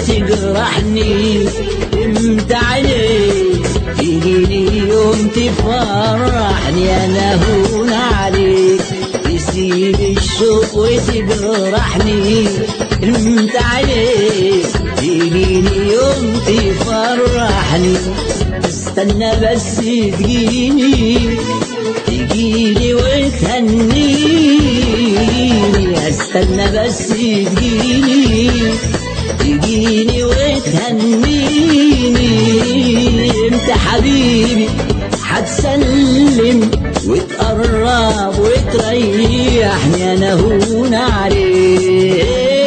وتجرحني امتى عليك تجيني يوم تفرحني انا هون عليك تسيب الشوق وتجرحني امتى عليك تجيني يوم تفرحني استنى بس تجيني تجيني وتهنيني استنى بس تجيني تجيني وتهنيني انت حبيبي هتسلم وتقرب وتريحني انا هون عليك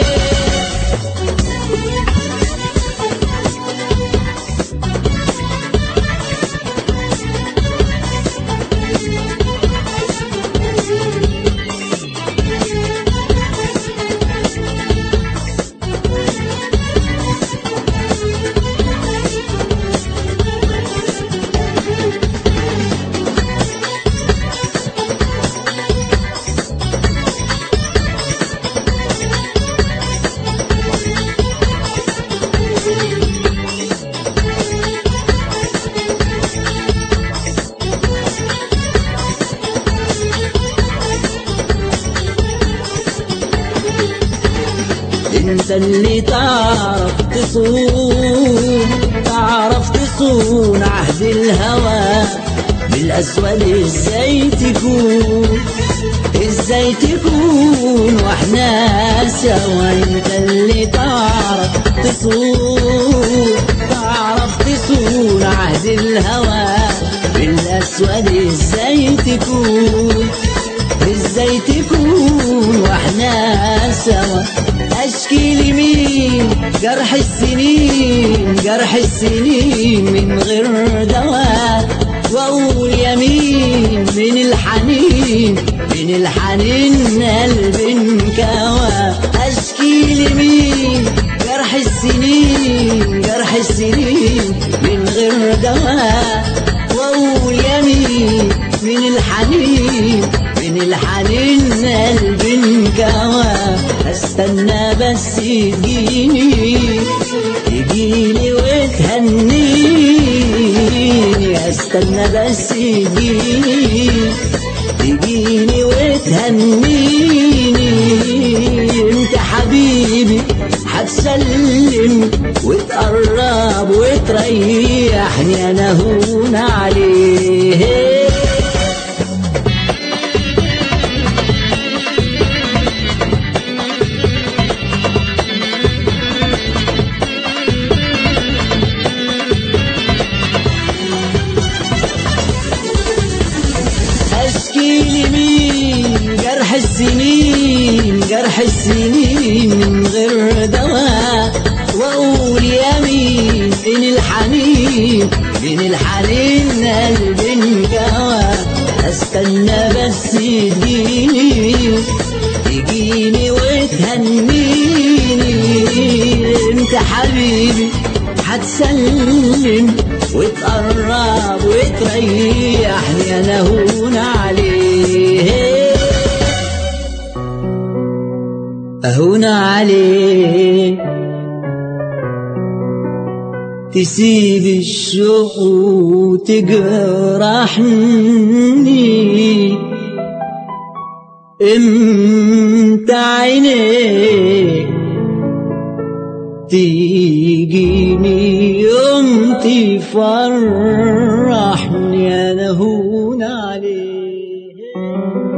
انت اللي تعرف تصون تعرف تصون عهد الهوى بالاسود ازاي تكون ازاي تكون واحنا سوا انت اللي تعرف تصون تعرف تصون عهد الهوى بالاسود ازاي تكون ازاي تكون واحنا سوا اشكي لمين جرح السنين جرح السنين من غير دواء واقول يمين من الحنين من الحنين قلبي انكوى اشكي لمين جرح السنين جرح السنين من غير دواء واقول يمين من الحنين من الحنين قلبي انكوى استنى بس تجيني تجيني وتهنيني استنى بس تجيني تجيني وتهنيني انت حبيبي هتسلم وتقرب وتريحني انا هون عليه اشكي لمين جرح السنين جرح السنين من غير دواء واقول يمين من الحنين من الحنين قلبي انكوى استنى بس تجيني تجيني وتهنيني انت حبيبي هتسلم وتقرب وتريحني انا هون عليه اهون عليه تسيب الشوق وتجرحني امتى عينيك تيجيني يوم تفرحني انا هون عليك